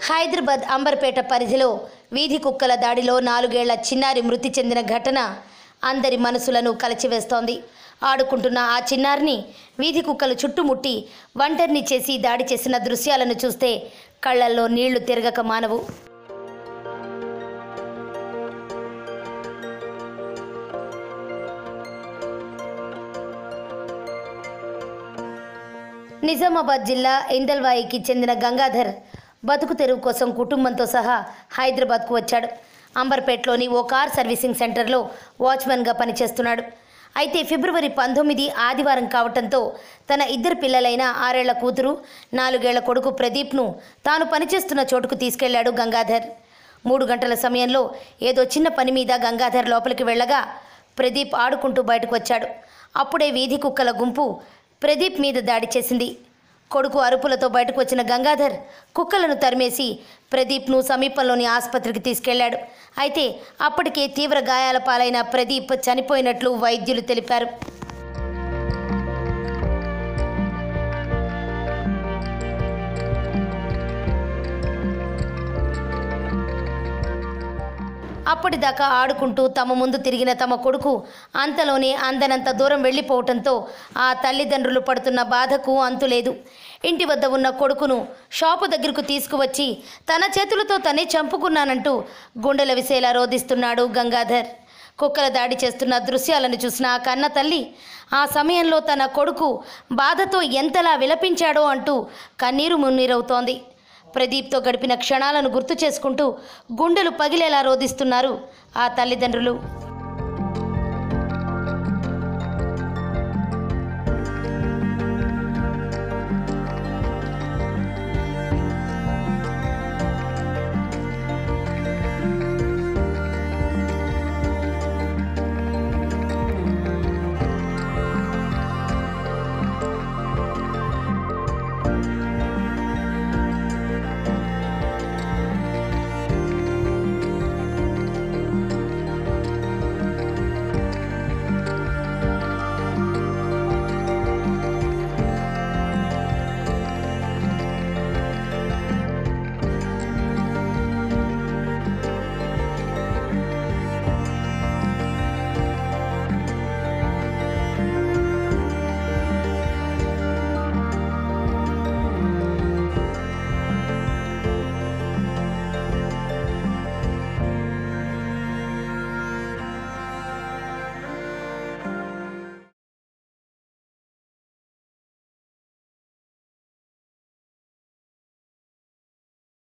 హైదరాబాద్ అంబర్పేట పరిధిలో వీధి కుక్కల దాడిలో నాలుగేళ్ల చిన్నారి మృతి చెందిన ఘటన అందరి మనసులను కలిచివేస్తోంది ఆడుకుంటున్న ఆ చిన్నారిని వీధి కుక్కలు చుట్టుముట్టి ఒంటరిని చేసి దాడి చేసిన దృశ్యాలను చూస్తే కళ్ళల్లో నీళ్లు తిరగక మానవు నిజామాబాద్ జిల్లా ఇందల్వాయికి చెందిన గంగాధర్ బతుకు తెరువు కోసం కుటుంబంతో సహా హైదరాబాద్కు వచ్చాడు అంబర్పేటలోని ఓ కార్ సర్వీసింగ్ సెంటర్లో వాచ్మెన్గా పనిచేస్తున్నాడు అయితే ఫిబ్రవరి పంతొమ్మిది ఆదివారం కావటంతో తన ఇద్దరు పిల్లలైన ఆరేళ్ల కూతురు నాలుగేళ్ల కొడుకు ప్రదీప్ను తాను పనిచేస్తున్న చోటుకు తీసుకెళ్లాడు గంగాధర్ మూడు గంటల సమయంలో ఏదో చిన్న పని మీద గంగాధర్ లోపలికి వెళ్ళగా ప్రదీప్ ఆడుకుంటూ బయటకు వచ్చాడు అప్పుడే వీధి కుక్కల గుంపు ప్రదీప్ మీద దాడి చేసింది కొడుకు అరుపులతో బయటకు వచ్చిన గంగాధర్ కుక్కలను తరిమేసి ప్రదీప్ను సమీపంలోని ఆసుపత్రికి తీసుకెళ్లాడు అయితే అప్పటికే తీవ్ర గాయాల పాలైన ప్రదీప్ చనిపోయినట్లు వైద్యులు తెలిపారు అప్పటిదాకా ఆడుకుంటూ తమ ముందు తిరిగిన తమ కొడుకు అంతలోనే అందనంత దూరం వెళ్ళిపోవటంతో ఆ తల్లిదండ్రులు పడుతున్న బాధకు అంతులేదు ఇంటి వద్ద ఉన్న కొడుకును షాపు దగ్గరకు తీసుకువచ్చి తన చేతులతో తనే చంపుకున్నానంటూ గుండెల విసేలా రోధిస్తున్నాడు గంగాధర్ కుక్కల దాడి చేస్తున్న దృశ్యాలను చూసిన ఆ కన్న తల్లి ఆ సమయంలో తన కొడుకు బాధతో ఎంతలా విలపించాడో అంటూ కన్నీరు మున్నీరవుతోంది ప్రదీప్తో గడిపిన క్షణాలను గుర్తు చేసుకుంటూ గుండెలు పగిలేలా రోధిస్తున్నారు ఆ తల్లిదండ్రులు